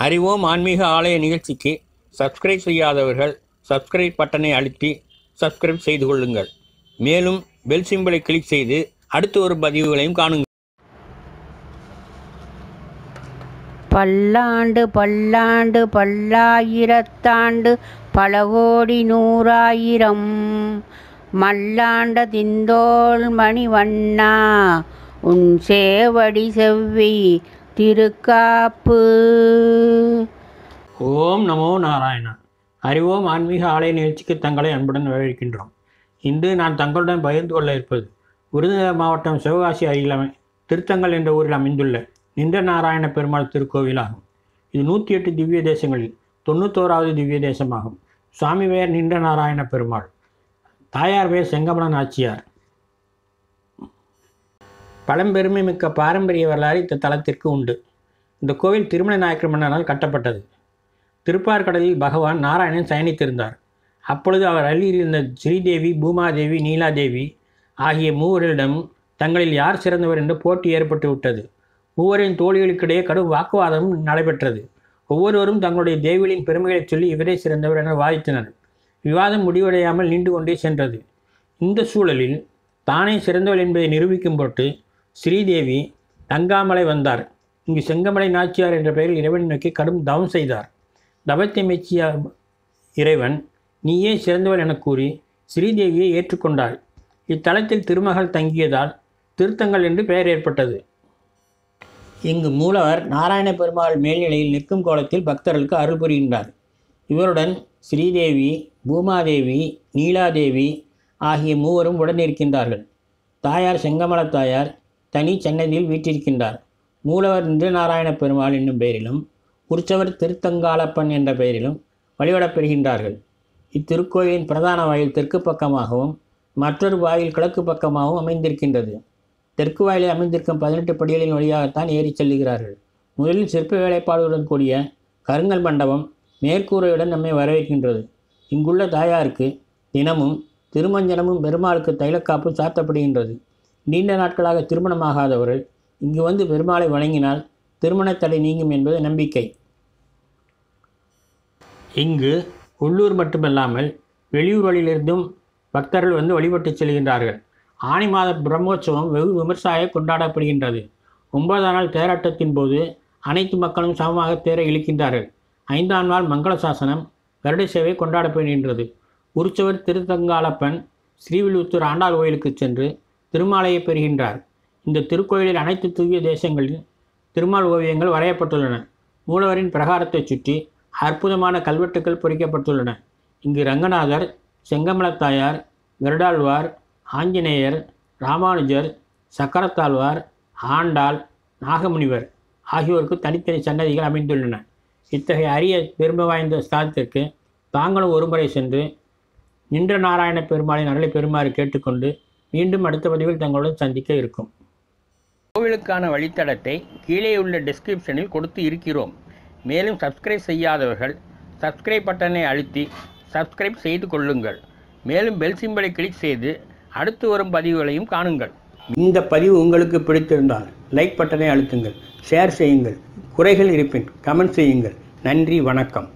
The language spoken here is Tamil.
அறிவோம் ஆன்மீக ஆலய நிகழ்ச்சிக்கு சப்ஸ்கிரைப் செய்யாதவர்கள் சப்ஸ்கிரைப் பட்டனை அழுத்தி சப்ஸ்கிரைப் செய்து கொள்ளுங்கள் மேலும் பெல் சிம்பலை கிளிக் செய்து அடுத்து வரும் பதிவுகளையும் காணுங்கள் பல்லாண்டு பல்லாண்டு பல்லாயிரத்தாண்டு பல கோடி நூறாயிரம் மல்லாண்ட திந்தோள் மணிவண்ணா உன் சேவடி செவ்வி திருக்காப்பு ஓம் நமோ நாராயணா அறிவோம் ஆன்மீக ஆலய நிகழ்ச்சிக்கு தங்களை அன்புடன் வரவேற்கின்றோம் இன்று நான் தங்களுடன் பகிர்ந்து கொள்ள இருப்பது விருதுநகர் மாவட்டம் சிவகாசி அருகில் அமை திருத்தங்கல் என்ற ஊரில் அமைந்துள்ள நின்ற நாராயண பெருமாள் திருக்கோவில் ஆகும் இது நூற்றி எட்டு திவ்ய தேசங்களில் தொண்ணூத்தோராவது திவ்ய தேசமாகும் சுவாமி பெயர் நின்ற நாராயண பெருமாள் தாயார் பெயர் செங்கமல நாச்சியார் பழம்பெருமை மிக்க பாரம்பரிய வரலாறு இந்த தலத்திற்கு உண்டு இந்த கோவில் திருமண நாயக்கர் மன்னரால் கட்டப்பட்டது திருப்பார்கடலில் பகவான் நாராயணன் சயனித்திருந்தார் அப்பொழுது அவர் அருகில் இருந்த ஸ்ரீதேவி பூமாதேவி நீலாதேவி ஆகிய மூவரிடம் தங்களில் யார் சிறந்தவர் என்று போட்டி ஏற்பட்டு விட்டது மூவரின் தோழிகளுக்கிடையே கடும் வாக்குவாதம் நடைபெற்றது ஒவ்வொருவரும் தங்களுடைய தேவிகளின் பெருமைகளைச் சொல்லி இவரே சிறந்தவர் என வாதித்தனர் விவாதம் முடிவடையாமல் நீண்டு கொண்டே சென்றது இந்த சூழலில் தானே சிறந்தவள் என்பதை நிரூபிக்கும் பொருட்டு ஸ்ரீதேவி தங்காமலை வந்தார் இங்கு செங்கமலை நாச்சியார் என்ற பெயரில் இறைவன் நோக்கி கடும் தவம் செய்தார் தவத்தை மெச்சிய இறைவன் நீயே சிறந்தவள் என கூறி ஸ்ரீதேவியை ஏற்றுக்கொண்டாள் இத்தலத்தில் திருமகள் தங்கியதால் திருத்தங்கள் என்று பெயர் ஏற்பட்டது இங்கு மூலவர் நாராயண பெருமாள் மேல்நிலையில் நிற்கும் கோலத்தில் பக்தர்களுக்கு அருள் புரிகின்றார் இவருடன் ஸ்ரீதேவி பூமாதேவி நீலாதேவி ஆகிய மூவரும் உடனிருக்கின்றார்கள் தாயார் செங்கமல தாயார் தனி சன்னதியில் வீற்றிருக்கின்றார் மூலவர் நின்றநாராயண பெருமாள் என்னும் பெயரிலும் உற்சவர் திருத்தங்காலப்பன் என்ற பெயரிலும் வழிபடப்பெறுகின்றார்கள் இத்திருக்கோயிலின் பிரதான வாயில் தெற்கு பக்கமாகவும் மற்றொரு வாயில் கிழக்கு பக்கமாகவும் அமைந்திருக்கின்றது தெற்கு வாயிலில் அமைந்திருக்கும் பதினெட்டு படிகளின் வழியாகத்தான் ஏறிச் செல்லுகிறார்கள் முதலில் சிற்ப வேலைப்பாடுடன் கூடிய கருங்கல் மண்டபம் மேற்கூரையுடன் நம்மை வரவேற்கின்றது இங்குள்ள தாயாருக்கு தினமும் திருமஞ்சனமும் பெருமாளுக்கு தைலக்காப்பு சாத்தப்படுகின்றது நீண்ட நாட்களாக திருமணமாகாதவர்கள் இங்கு வந்து பெருமாளை வணங்கினால் திருமணத் தடை நீங்கும் என்பது நம்பிக்கை இங்கு உள்ளூர் மட்டுமல்லாமல் வெளியூர்களிலிருந்தும் பக்தர்கள் வந்து வழிபட்டு செல்கின்றார்கள் ஆனி மாத பிரம்மோற்சவம் வெகு விமர்சையாக கொண்டாடப்படுகின்றது ஒன்பதாம் நாள் தேராட்டத்தின் போது அனைத்து மக்களும் சமமாக தேரை இழுக்கின்றார்கள் ஐந்தாம் நாள் மங்கள சாசனம் கருட சேவை கொண்டாடப்படுகின்றது உற்சவர் திருத்தங்காலப்பன் ஸ்ரீவில்லுத்தூர் ஆண்டாள் கோயிலுக்கு சென்று திருமாலையை பெறுகின்றார் இந்த திருக்கோயிலில் அனைத்து தூய தேசங்களில் திருமால் ஓவியங்கள் வரையப்பட்டுள்ளன மூலவரின் பிரகாரத்தைச் சுற்றி அற்புதமான கல்வெட்டுக்கள் பொறிக்கப்பட்டுள்ளன இங்கு ரங்கநாதர் செங்கமலத்தாயார் கருடாழ்வார் ஆஞ்சநேயர் ராமானுஜர் சக்கரத்தாழ்வார் ஆண்டாள் நாகமுனிவர் ஆகியோருக்கு தனித்தனி சன்னதிகள் அமைந்துள்ளன இத்தகைய அரிய பெருமை வாய்ந்த ஸ்தலத்திற்கு தாங்களும் ஒருமுறை சென்று நின்ற நாராயண பெருமாளின் அருளை பெறுமாறு கேட்டுக்கொண்டு மீண்டும் அடுத்த பதிவில் தங்களுடன் சந்திக்க இருக்கும் கோவிலுக்கான வழித்தடத்தை கீழே உள்ள டிஸ்கிரிப்ஷனில் கொடுத்து இருக்கிறோம் மேலும் சப்ஸ்கிரைப் செய்யாதவர்கள் சப்ஸ்கிரைப் பட்டனை அழுத்தி சப்ஸ்கிரைப் செய்து கொள்ளுங்கள் மேலும் பெல் சிம்பலை கிளிக் செய்து அடுத்து வரும் பதிவுகளையும் காணுங்கள் இந்த பதிவு உங்களுக்கு பிடித்திருந்தால் லைக் பட்டனை அழுத்துங்கள் ஷேர் செய்யுங்கள் குறைகள் இருப்பின் கமெண்ட் செய்யுங்கள் நன்றி வணக்கம்